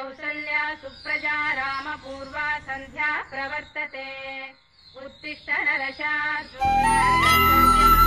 कौसल्या सुप्रजा रामपूर्वा सन्ध्या प्रवर्तते उत्तिष्ठ नरशार्दूल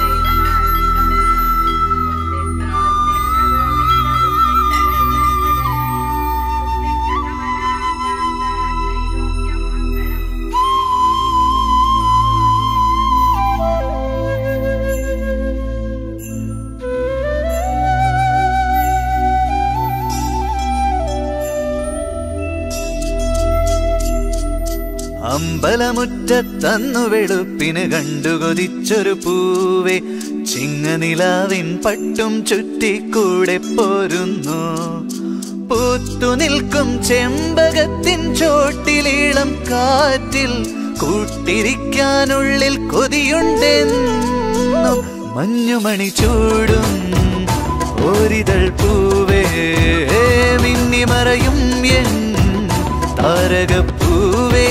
അമ്പലമുറ്റത്തന്നു വെളുപ്പിന് കണ്ടു കൊതിച്ചൊരു പൂവേ ചിങ്ങനിലാവിൻ പട്ടും ചുറ്റിക്കൂടെ പോരുന്നു പൂത്തു നിൽക്കും ചെമ്പകത്തിൻ ചോട്ടിലീളം കാറ്റിൽ കൂട്ടിരിക്കാനുള്ളിൽ കൊതിയുണ്ടെന്നു മഞ്ഞുമണി ചൂടും ഒരിതൾ പൂവേ മിന്നിമറയും എൻ താരകപ്പൂവേ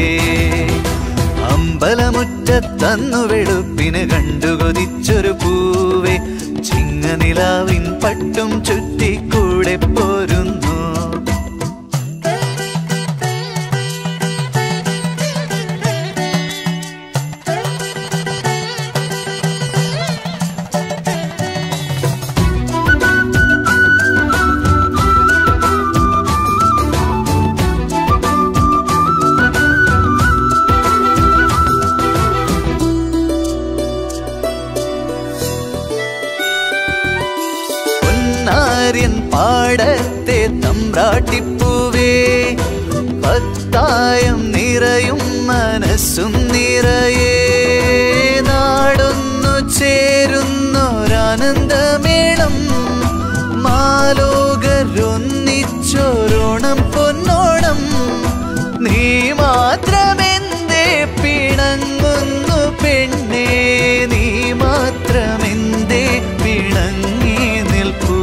അമ്പലമുറ്റത്തന്നു വെളുപ്പിന് കണ്ടു കൊതിച്ചൊരു പൂവേ ചിങ്ങനിലാവിൻ പട്ടും ചുറ്റിക്കൂടെ പോരുന്നു പൊന്നാര്യൻ പാടത്തെ തമ്പ്രാട്ടിപ്പൂവേ പത്തായം നിറയും മനസ്സും നിറയേ നാടൊന്നു ചേരുന്നൊരാനന്ദമേളം മാലോകരൊന്നിച്ചോരോണം പൊന്നോണം നീ മാത്രമെന്തേ പിണങ്ങുന്നു പെണ്ണേ നീ മാത്രമെന്തേ പിണങ്ങി നിൽപ്പൂ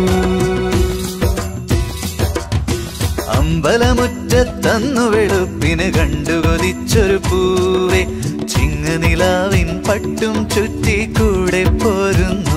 അമ്പലമുറ്റത്തന്നു വെളുപ്പിന് കണ്ടു കൊതിച്ചൊരു പൂവേ ചിങ്ങനിലാവിൻ പട്ടും ചുറ്റിക്കൂടെ പോരുന്നു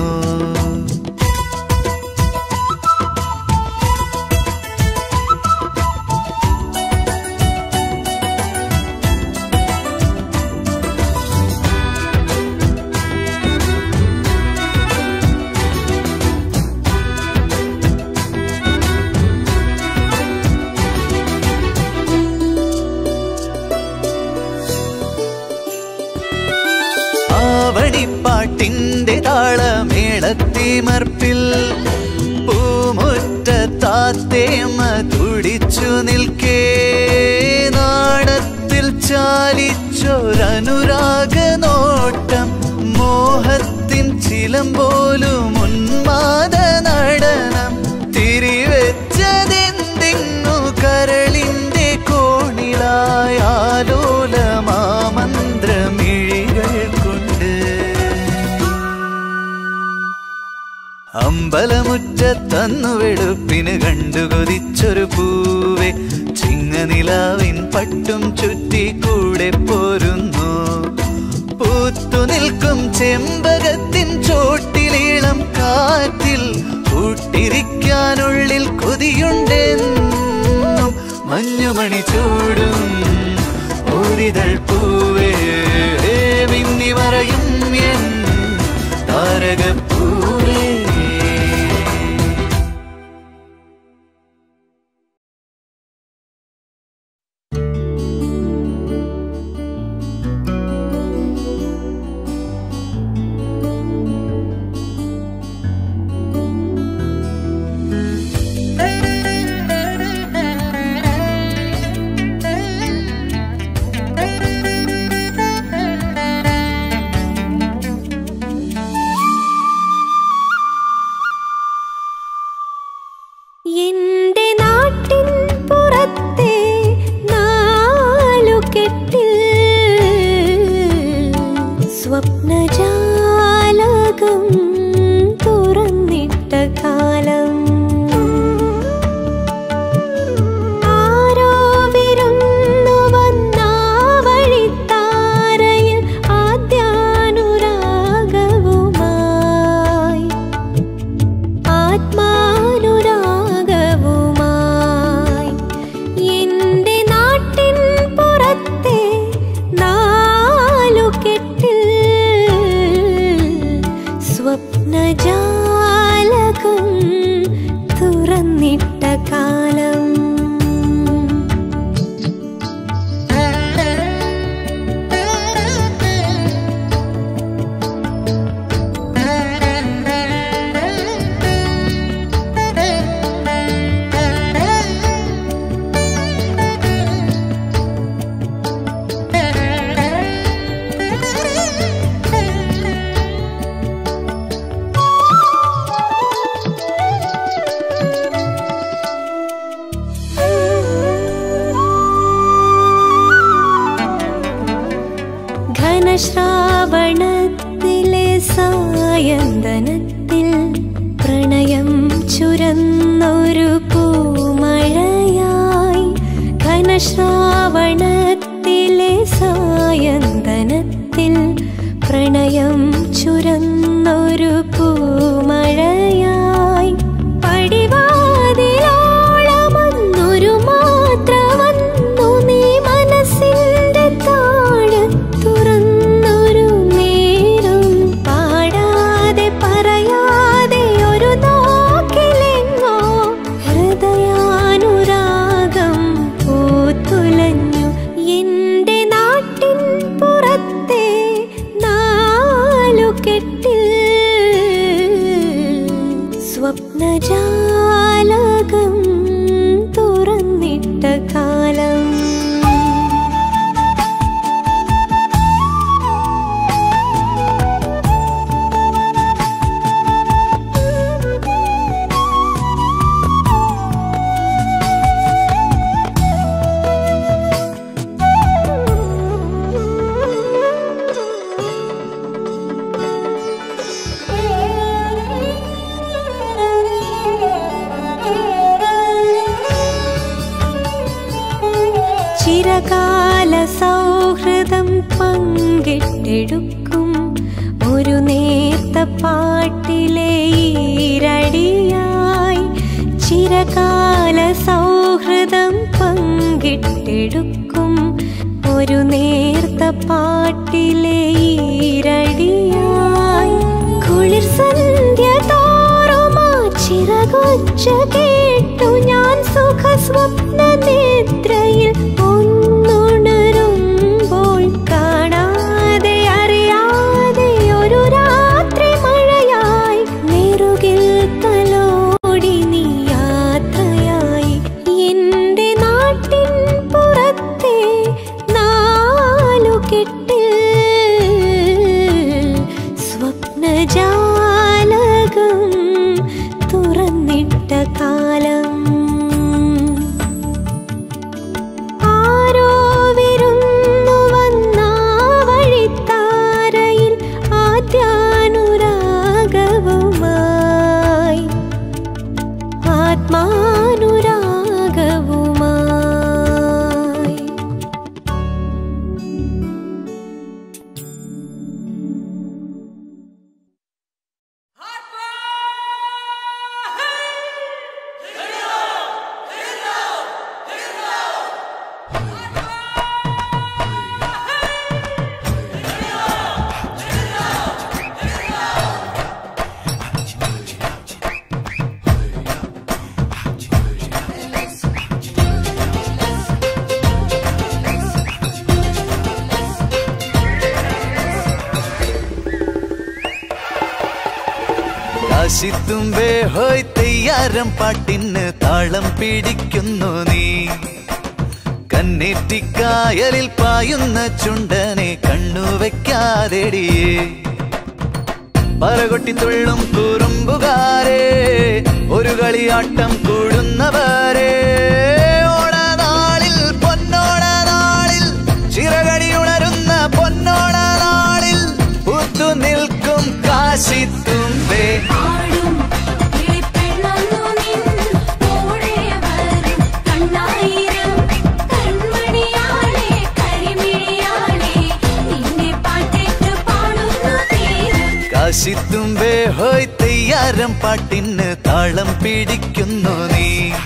ആവണിപ്പാട്ടിന്റെ താളമേളത്തിമർപ്പിൽ പൂമുറ്റ താത്തേമ തുടിച്ചു നിൽക്കേ നാടത്തിൽ ചാലിച്ചൊരനുരാഗ നോട്ടം മോഹത്തിൻ ചിലം പോലും ഉന്മാദ നടനം തിരിവെച്ചതെന്തിങ്ങു കരളിന്റെ കോണിലായാലോലമാമന്ത്രമിഴികൾ കൊണ്ട് അമ്പലമുറ്റത്തന്നു വെളുപ്പിന് കണ്ടു കൊതിച്ചൊരു പൂവേ ചിങ്ങനിലാവിൻ പട്ടും ചുറ്റിക്കൂടെ പോരുന്നു പൂത്തു നിൽക്കും ചെമ്പകത്തിൻ ചോട്ടിലീളം കാറ്റിൽ കൂട്ടിരിക്കാനുള്ളിൽ കൊതിയുണ്ടെന്നും മഞ്ഞുമണി ചൂടും ഒരിതൾ പൂവേ മിന്നി മറയും എൻ താരകപ്പൂവേ കാലം ഘനശ്രാവണത്തിലെ സായന്തനത്തിൽ പ്രണയം ചുരന്നൊരു പൂമഴയായി ഘനശ്രാവണത്തിലെ സായന്തനത്തിൽ പ്രണയം ചുരന്നൊരു പൂമഴയായി പടിവാതിലോളമന്നൊരു മാത്ര വന്നു നീ മനസ്സിന്റെ താഴ് തുറന്നൊരു നേരം പാടാതെ പറയാതെ ഒരു നോക്കിലെങ്ങോ ഹൃദയാനുരാഗം പൂത്തുലഞ്ഞു എന്റെ നാട്ടിൻ പുറത്തെ നാലുകെട്ടിൽ സ്വപ്നജാലകം തുറന്നിട്ട കാലം ചിരകാല സൗഹൃദം പങ്കിട്ടെടുക്കും ഒരു നേർത്ത പാട്ടിലെ ഈരടിയായി ചിരകാല സൗഹൃദം പങ്കിട്ടെടുക്കും ഒരു നേർത്ത പാട്ടിലെ ഈരടിയായി കുളിർ സന്ധ്യ തോറുമാ ചിറകൊച്ച കേട്ടു ഞാൻ സുഖ സ്വപ്ന നിദ്രയിൽ ഒന്നുണരുമ്പോൾ കാണാതെ അറിയാതെ ഒരു രാത്രി മഴയായി നെറുകിൽ തലോടി നീ യാത്രയായി എന്റെ നാട്ടിൻ പുറത്തെ നാലുകെട്ടിൽ സ്വപ്നജാലകം തുറന്നിട്ട കാലം ആരോ വിരുന്നു വന്നാ വഴിത്താരയിൽ ആദ്യാനുരാഗവുമായി ആത്മാനുരാഗവുമായി കാശിത്തുമ്പേ ഹോയ് തെയ്യാരം പാട്ടിന് താളം പിടിക്കുന്നു നീ കന്നേറ്റിക്കായലിൽ പായുന്ന ചുണ്ടനെ കണ്ണുവെക്കാതെടിയേ പറകൊട്ടി തുള്ളും കുറുമ്പുകാരെ ഒരു കളിയാട്ടം കൂടുന്നവരെ ഓണനാളിൽ പൊന്നോണനാളിൽ ചിറകടി ഉണരുന്ന പൊന്നോണനാളിൽ പുത്തു നിൽക്കും കാശിത്തുമ്പേ ആടും കിളിപ്പെണ്ണൊന്നു നിൻ ഓടെ വരും കണ്ണായിരം കൺമണിയാളെ കരിമിഴിയാളെ നിന്നെ പാട്ടേറ്റ് പാടുന്നു തീരം കാശിത്തുമ്പേ ഹോയ് തെയ്യാരം പാട്ടിന് താളം പിടിക്കുന്നു നീ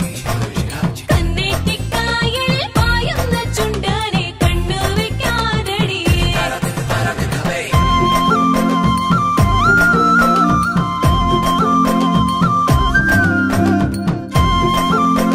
കന്നേറ്റിക്കായൽ പായുന്ന ചുണ്ടനെ കണ്ണുവെക്കാതടിയേ ും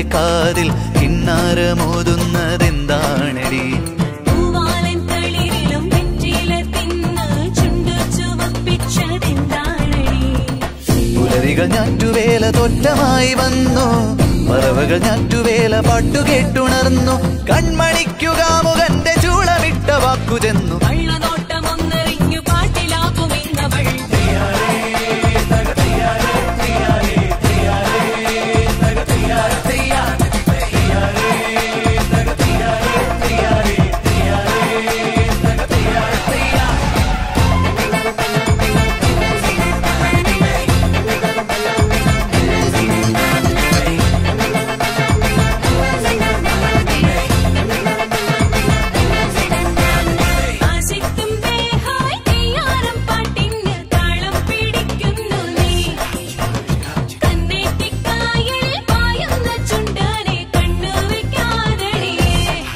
കാതിൽ കിന്നാരമോതുന്നതെന്താണടി പൂവാലൻ തളിരിലും വെറ്റില തിന്ന് ചുണ്ടു ചുവപ്പിച്ചതെന്താണടി പുലരികൾ ഞാറ്റുവേല തോറ്റമായി വന്നു പറവകൾ ഞാറ്റുവേല പാട്ടു കേട്ടുണർന്നു കൺമണിക്കു കാമുകന്റെ ചൂളമിട്ട വാക്കു ചെന്നു കള്ളനോട്ടമൊന്നെറിഞ്ഞു പാട്ടിലാക്കുമെന്നവൾ ആശിക്കും ദേഹായ് തെയ്യാരം പാട്ടിന് താളം പിടിക്കുന്നു നീ കന്നേറ്റിക്കായൽ പായുന്ന ചുണ്ടനെ കണ്ണു വെക്കാതടിയേ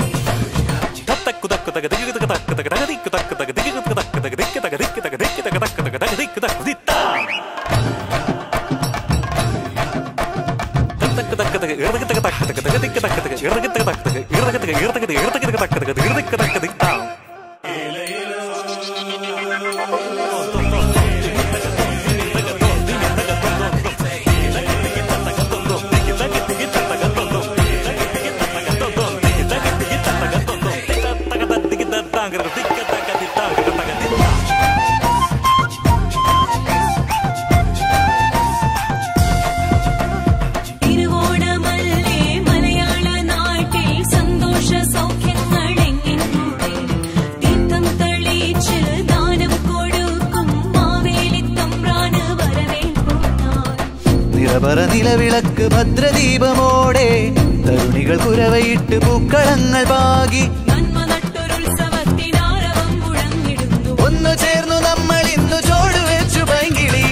തിരുവോണമല്ലേ മലയാള നാട്ടിൽ സന്തോഷ സൗഖ്യങ്ങളെങ്ങെങ്ങൂടെ തീർത്ഥം തളിച്ച് ദാനം കൊടുക്കും മാവേലി തമ്പ്രാന് വരവേൽപ്പുന്നാൾ നിറപറ നിലവിളക്ക് ഭദ്രദീപമോടെ തരുണികൾ കുരവയിട്ട് പൂക്കളങ്ങൾ പാകി നന്മ നട്ടൊരുത്സവത്തിനാരവം മുഴങ്ങിടുന്നു ഒന്നു ചേർന്നു നമ്മൾ ഇന്നു ചോടുവെച്ചു പൈങ്കിളി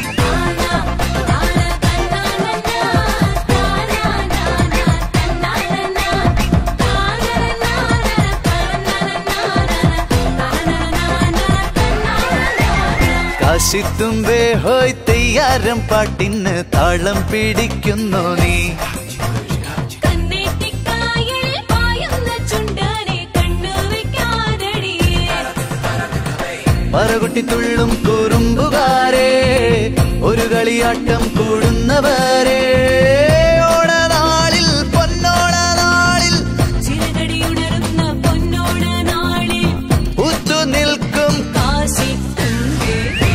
കാശിത്തുമ്പേ ഹോയ് തെയ്യാരം പാട്ടിന് താളം പിടിക്കുന്നു നീ കന്നേറ്റിക്കായൽ പായുന്ന ചുണ്ടനെ കണ്ണു വെക്കാതടിയേ പറകുട്ടി തുള്ളും കുറുമ്പുകാരെ ഒരു കളിയാട്ടം കൂടുന്നവരെ ഓണനാളിൽ പൊന്നോണനാളിൽ ചിറകടിയുണരുന്ന പൊന്നോണ നാളിൽ ഉത്തു നിൽക്കും കാശിത്തുമ്പേ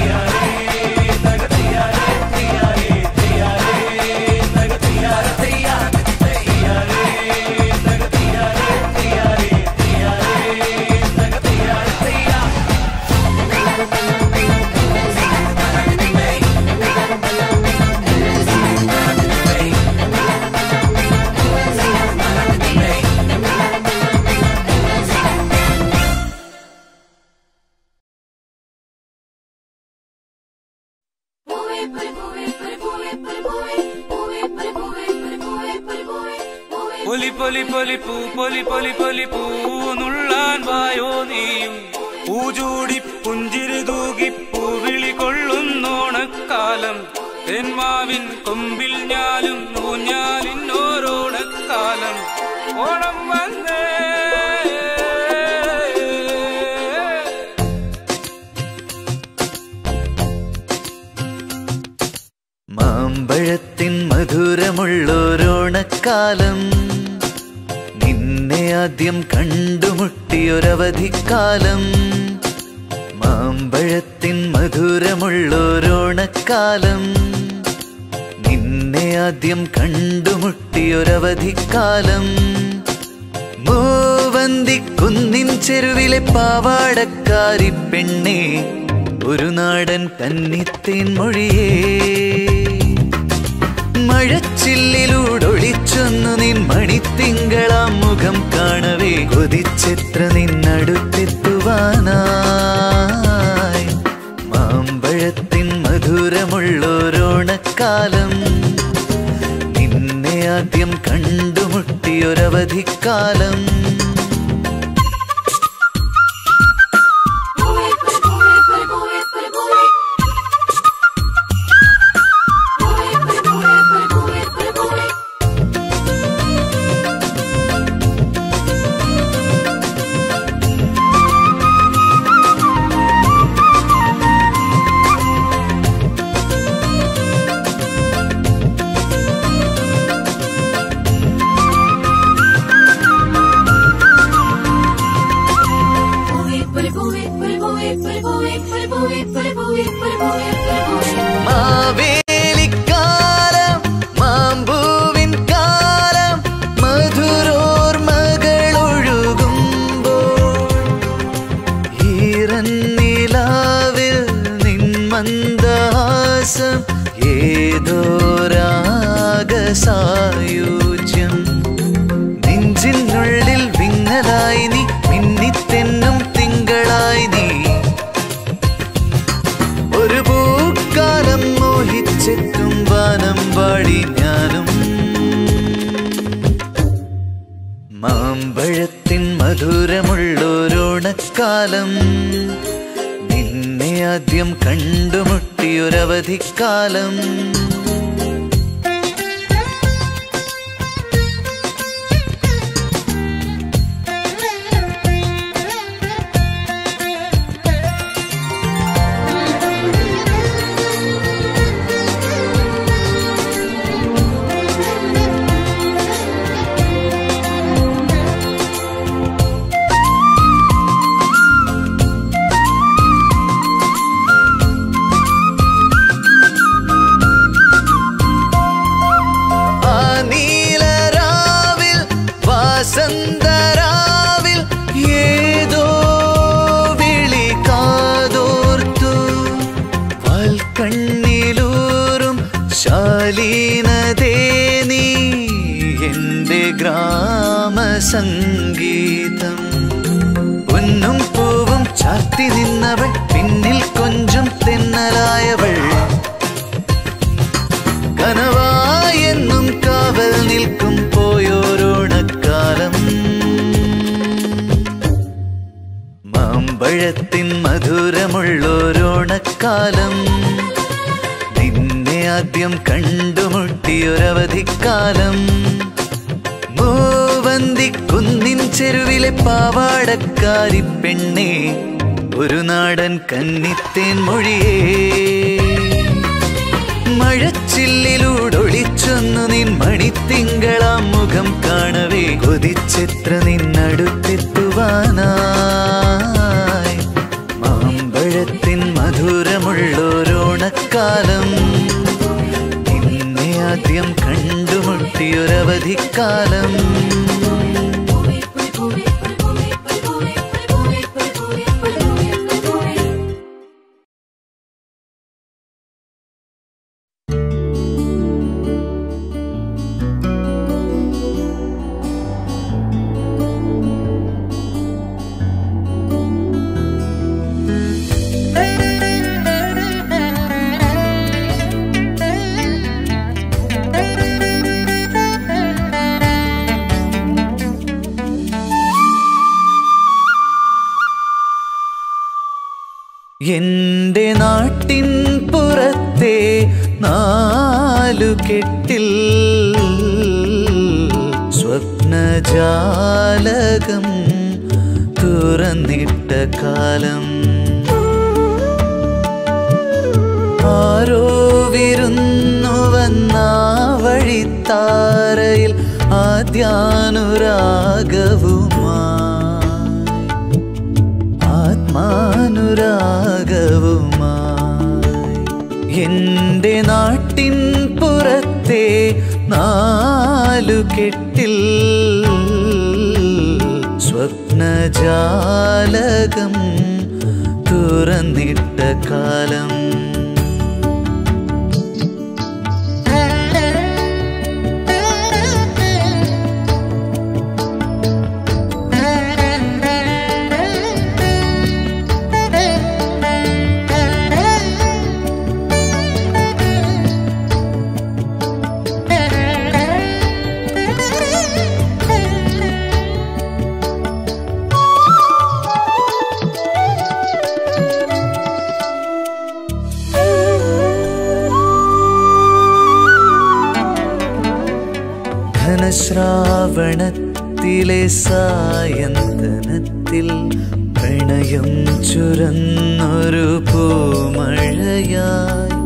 പൊലി പൊലി പൊലി പൂ പൊലി പൊലി പൊലി പൂ നുള്ളാൻ വായോ നീയും പൂജൂടി പുഞ്ചിരി തൂകി പൂവിളി കൊള്ളുന്നോണക്കാലം തെന്മാവിൻ കൊമ്പിൽ ഞാലും ഊഞ്ഞാലിന്നോരോണക്കാലം ഓണം വന്നേ മാമ്പഴത്തിൻ മധുരമുള്ളൊരോണക്കാലം നിന്നെ ആദ്യം കണ്ടുമുട്ടിയൊരവധിക്കാലം മാമ്പഴത്തിൻ മധുരമുള്ളൊരോണക്കാലം നിന്നെ ആദ്യം കണ്ടുമുട്ടിയൊരവധിക്കാലം മൂവന്തി കുന്നിൻ ചെരുവിലെ പാവാടക്കാരി പെണ്ണേ ഒരു നാടൻ കന്നിത്തേൻ മൊഴിയേ മഴച്ചില്ലിലൂടൊളിച്ചൊന്നു നിൻ മണിത്തിങ്കളാം മുഖം കാണവേ കൊതിച്ചെത്ര നിന്നടുത്തെത്തുവാനായി മാമ്പഴത്തിൻ മധുരമുള്ളൊരോണക്കാലം നിന്നെ ആദ്യം കണ്ടുമുട്ടിയൊരവധിക്കാലം പൂവേ സായൂജ്യം നെഞ്ചിനുള്ളിൽ വിങ്ങലായി നീ മിന്നിത്തെന്നും തിങ്കളായി നീ ഒരു പൂക്കാലം മോഹിച്ചെത്തും വാനം പാടി ഞാനും മാമ്പഴത്തിൻ മധുരമുള്ളൊരോണക്കാലം നിന്നെ ആദ്യം കണ്ടുമുട്ടിയൊരവധിക്കാലം ആ നീലരാവിൽ വാസന്തരാവിൽ ഏതോ വിളി കാതോർത്തു വാൽക്കണ്ണിലൂറും ശാലീനതേ നീ എന്റെ ഗ്രാമസംഗീതം പൊന്നും പൂവും ചാർത്തി നിന്നവൾ പിന്നിൽ കൊഞ്ചും തെന്നലായവൾ കനവായെന്നും കാവൽ നിൽക്കും പോയോരോണക്കാലം മാമ്പഴത്തിൻ മധുരമുള്ളോരോണക്കാലം നിന്നെ ആദ്യം കണ്ടുമുട്ടിയൊരവധിക്കാലം മൂവന്തി കുന്നിൻ ചെരുവിലെ പാവാടക്കാരി പെണ്ണേ ഒരു നാടൻ കന്നിത്തേൻ മൊഴിയേ മഴച്ചില്ലിലൂടൊളിച്ചൊന്നു നിൻ മണിത്തിങ്കളാം മുഖം കാണവേ കൊതിച്ചെത്ര നിന്നടുത്തെത്തുവാനായി മാമ്പഴത്തിൻ മധുരമുള്ളോരോണക്കാലം നിന്നെ ആദ്യം കണ്ടുമുട്ടിയൊരവധിക്കാലം എന്റെ നാട്ടിൻ പുറത്തെ നാലു കെട്ടിൽ സ്വപ്നജാലകം തുറന്നിട്ട കാലം ആരോ വിരുന്നു വന്ന വഴിത്താരയിൽ ആദ്യാനുരാഗവുമാ ആത്മാനുരാഗവുമായി എന്റെ നാട്ടിൻ പുറത്തെ നാലു കെട്ടിൽ സ്വപ്നജാലകം തുറന്നിട്ട കാലം ഘനശ്രാവണത്തിലെ സായന്തനത്തിൽ പ്രണയം ചുരന്നൊരു പൂമഴയായി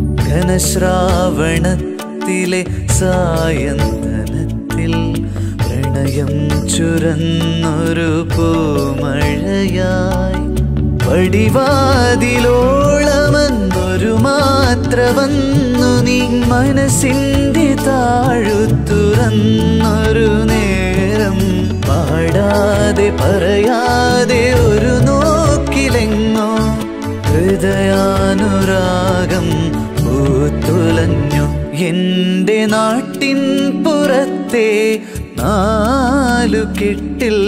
ഘനശ്രാവണത്തിലെ സായന്തനത്തിൽ പ്രണയം ചുരന്നൊരു പൂമഴയായി പടിവാതിലോളമെന്നൊരു മാത്ര വന്നു നീ മനസ്സിന്റെ താഴു തുറന്നൊരു നേരം പാടാതെ പറയാതെ ഒരു നോക്കിലെങ്ങോ ഹൃദയാനുരാഗം പൂത്തുലഞ്ഞു എൻ്റെ നാട്ടിൻ പുറത്തെ നാലു കെട്ടിൽ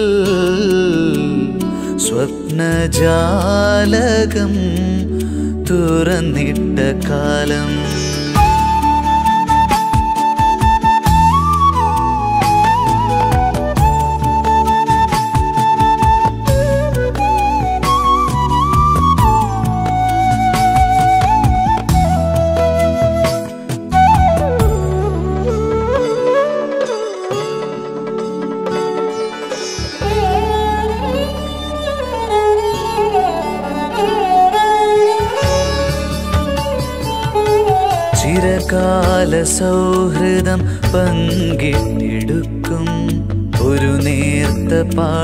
സ്വപ്നജാലകം തുറന്നിട്ട കാലം ചിരകാല സൗഹൃദം പങ്കിട്ടെടുക്കും ഒരു നേർത്ത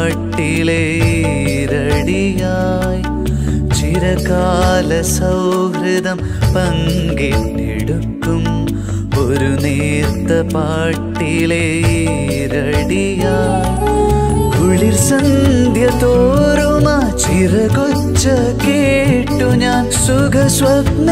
പാട്ടിലേരടിയായി ചിരകാല സൗഹൃദം പങ്കിട്ടെടുക്കും ഒരു നേർത്ത പാട്ടിലേരടിയായി കുളിർ സന്ധ്യ തോറുമാ ചിറകൊച്ച കേട്ടു ഞാൻ സുഖ സ്വപ്ന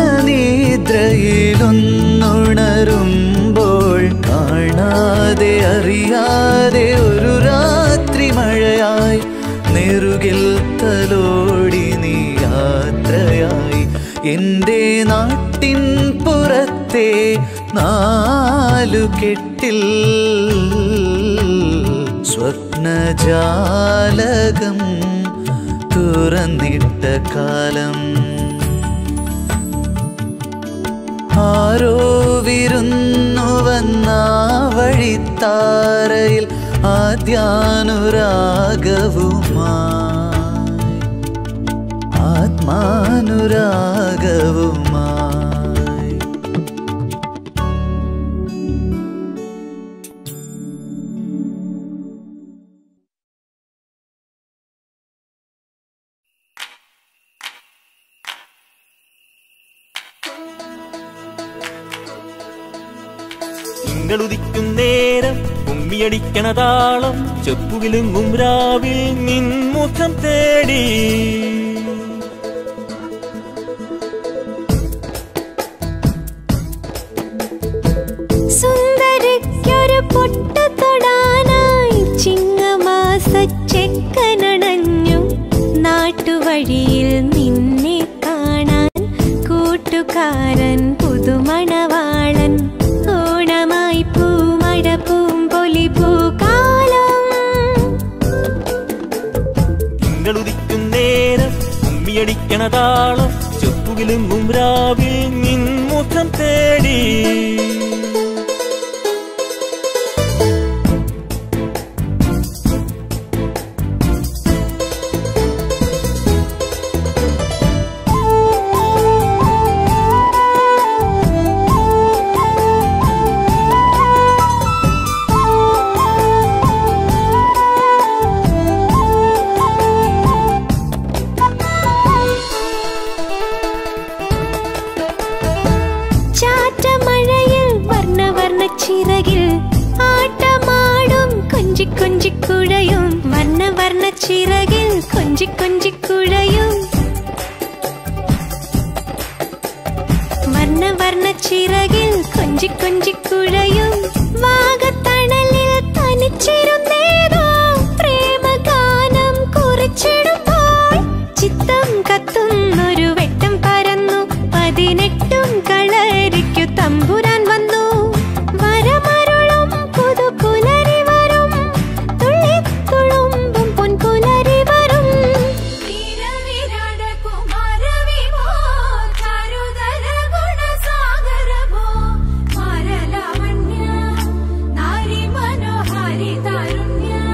നിദ്രയിലൊന്നുണരുമ്പോൾ കാണാതെ അറിയാതെ ഒരു രാത്രി മഴയായി നെറുകിൽ തലോടി നീ യാത്രയായി എൻ്റെ നാട്ടിൻ പുറത്തെ നാലു കെട്ടിൽ സ്വപ്നജാലകം തുറന്നിട്ട കാലം ആരോ വിരുന്നു വന്ന വഴിത്താരയിൽ ആദ്യാനുരാഗവുമായി ആത്മാനുരാഗവുമായി തിങ്കളുദിക്കും നേരം ഉമ്മിയടിക്കണ താളം ചെപ്പുകിലുങ്ങും രാവിൽ നിൻ മുഖം തേടി സുന്ദരിക്കൊരു പൊട്ട് തൊടാനായി ചിങ്ങമാസ ചെക്കനണഞ്ഞു നാട്ടുവഴിയിൽ നിന്നെ കാണാൻ കൂട്ടുകാരൻ പുതുമണവാളൻ ഓണമായി പൂമഴ പൂമ്പൊലി പൂക്കാലം തിങ്കളുദിക്കും നേരം ഉമ്മിയടിക്കണ താളം ചെപ്പുകിലുങ്ങും രാവിൽ നിൻ മുഖം തേടി ചാറ്റമഴയിൽ വർണ്ണ വർണ്ണ ചിറകിൽ ആട്ടമാടും കൊഞ്ചി കൊഞ്ചിക്കുഴയും വർണ്ണ വർണ്ണ ചിറകിൽ കൊഞ്ചി കൊഞ്ചിക്കുഴയും വർണ്ണ വർണ്ണ ചിറകിൽ കൊഞ്ചി കൊഞ്ചിക്കുഴയും വാഗത്തണലിൽ തനിച്ചിരുന്നേതോ പ്രേമഗാനം കുറിച്ചിടുമ്പോൾ ചിത്തം കത്തുന്നൊരു വെട്ടം പരന്നു പതിനെട്ടും കളരിക്കു തമ്പുരാൻ വന്നു വരമരുളും പുതു പുലരി വരും തുള്ളിത്തുളുമ്പും പൊൻപുലരി വരും വീരവിരാട കുമാരവിമോ കരുതല ഗുണസാഗരമോ മരലാവണ്യ നാരി മനോഹാരി താരുണ്യ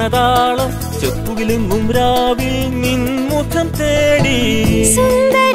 താളം ചെപ്പുകിലുങ്ങും രാവിൽ നിൻമുഖം തേടി സുന്ദര